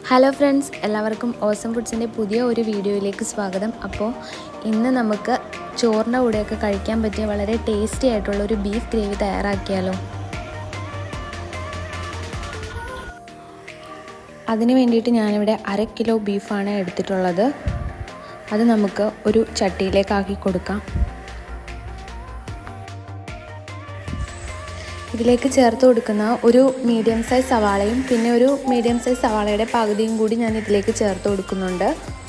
hello friends എല്ലാവർക്കും awesome ഫുഡ്സിൻ്റെ പുതിയ ഒരു വീഡിയോയിലേക്ക് സ്വാഗതം അപ്പോൾ ഇന്ന് നമുക്ക് ചോറിൻ്റെ കൂടെയൊക്കെ കഴിക്കാൻ പറ്റിയ വളരെ ടേസ്റ്റി ആയിട്ടുള്ള ഒരു ബീഫ് ഗ്രേവി തയ്യാറാക്കിയാലോ അതിന് വേണ്ടിയിട്ട് ഞാനിവിടെ അര കിലോ ബീഫാണ് എടുത്തിട്ടുള്ളത് അത് നമുക്ക് ഒരു ചട്ടിയിലേക്കാക്കി കൊടുക്കാം ഇതിലേക്ക് ചേർത്ത് കൊടുക്കുന്ന ഒരു മീഡിയം സൈസ് സവാളയും പിന്നെ ഒരു മീഡിയം സൈസ് സവാളയുടെ പകുതിയും കൂടി ഞാൻ ഇതിലേക്ക് ചേർത്ത് കൊടുക്കുന്നുണ്ട്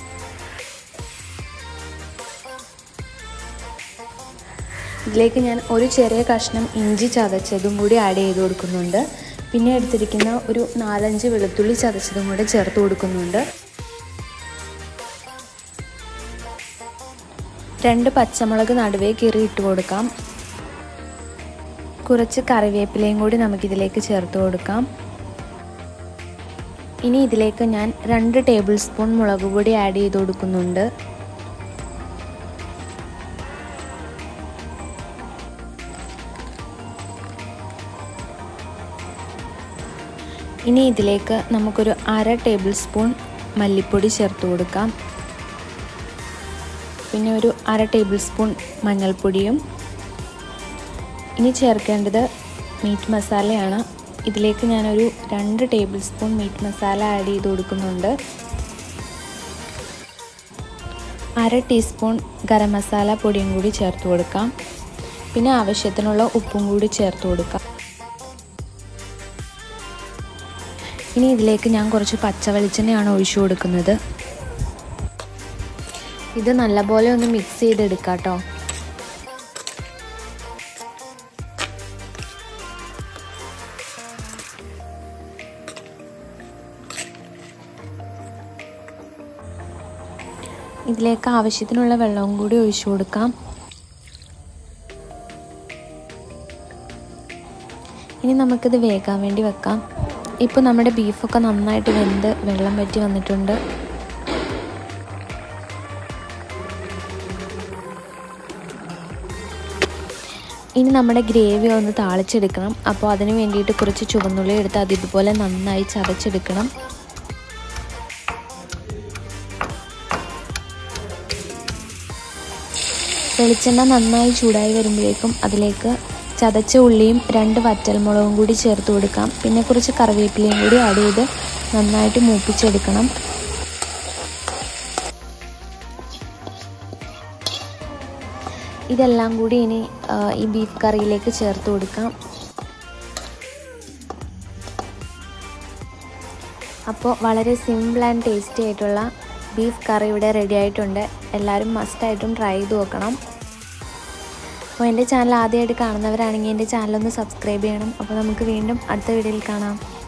ഇതിലേക്ക് ഞാൻ ഒരു ചെറിയ കഷ്ണം ഇഞ്ചി ചതച്ചതും കൂടി ആഡ് ചെയ്ത് കൊടുക്കുന്നുണ്ട് പിന്നെ എടുത്തിരിക്കുന്ന ഒരു നാലഞ്ച് വെളുത്തുള്ളി ചതച്ചതും കൂടി ചേർത്ത് കൊടുക്കുന്നുണ്ട് രണ്ട് പച്ചമുളക് നടുവേ കീറി ഇട്ട് കൊടുക്കാം കുറച്ച് കറിവേപ്പിലയും കൂടി നമുക്കിതിലേക്ക് ചേർത്ത് കൊടുക്കാം ഇനി ഇതിലേക്ക് ഞാൻ രണ്ട് ടേബിൾ സ്പൂൺ മുളക് പൊടി ആഡ് ചെയ്ത് കൊടുക്കുന്നുണ്ട് ഇനി ഇതിലേക്ക് നമുക്കൊരു അര ടേബിൾ സ്പൂൺ മല്ലിപ്പൊടി ചേർത്ത് കൊടുക്കാം പിന്നെ ഒരു അര ടേബിൾ സ്പൂൺ മഞ്ഞൾപ്പൊടിയും ഇനി ചേർക്കേണ്ടത് മീറ്റ് മസാലയാണ് ഇതിലേക്ക് ഞാനൊരു രണ്ട് tablespoon meat masala add ചെയ്ത് കൊടുക്കുന്നുണ്ട് അര ടീസ്പൂൺ ഗരം മസാല പൊടിയും കൂടി ചേർത്ത് കൊടുക്കാം പിന്നെ ആവശ്യത്തിനുള്ള ഉപ്പും കൂടി ചേർത്ത് കൊടുക്കാം ഇനി ഇതിലേക്ക് ഞാൻ കുറച്ച് പച്ച വെളിച്ചെണ്ണയാണ് ഒഴിച്ചു കൊടുക്കുന്നത് ഇത് നല്ലപോലെ ഒന്ന് മിക്സ് ചെയ്തെടുക്കാം കേട്ടോ ഇതിലേക്ക് ആവശ്യത്തിനുള്ള വെള്ളവും കൂടി ഒഴിച്ചു കൊടുക്കാം ഇനി നമുക്കിത് വേകാൻ വേണ്ടി വെക്കാം ഇപ്പോൾ നമ്മുടെ ബീഫൊക്കെ നന്നായിട്ട് വെന്ത് വെള്ളം വറ്റി വന്നിട്ടുണ്ട് ഇനി നമ്മുടെ ഗ്രേവി ഒന്ന് താളിച്ചെടുക്കണം അപ്പോൾ അതിന് വേണ്ടിയിട്ട് കുറച്ച് ചുവന്നുള്ളി എടുത്ത് അത് ഇതുപോലെ നന്നായി ചതച്ചെടുക്കണം വെളിച്ചെണ്ണ നന്നായി ചൂടായി വരുമ്പോഴേക്കും അതിലേക്ക് ചതച്ച ഉള്ളിയും രണ്ട് വറ്റൽമുളകും കൂടി ചേർത്ത് കൊടുക്കാം പിന്നെ കുറച്ച് കറിവേപ്പിലയും കൂടി ആഡ് ചെയ്ത് നന്നായിട്ട് മൂപ്പിച്ചെടുക്കണം ഇതെല്ലാം കൂടി ഇനി ഈ ബീഫ് കറിയിലേക്ക് ചേർത്ത് കൊടുക്കാം അപ്പോൾ വളരെ സിമ്പിൾ ആൻഡ് ടേസ്റ്റി ആയിട്ടുള്ള ബീഫ് കറി ഇവിടെ റെഡി ആയിട്ടുണ്ട് എല്ലാവരും മസ്റ്റായിട്ടും ട്രൈ ചെയ്ത് നോക്കണം അപ്പോൾ എൻ്റെ ചാനൽ ആദ്യമായിട്ട് കാണുന്നവരാണെങ്കിൽ എൻ്റെ ചാനലൊന്ന് സബ്സ്ക്രൈബ് ചെയ്യണം അപ്പോൾ നമുക്ക് വീണ്ടും അടുത്ത വീഡിയോയിൽ കാണാം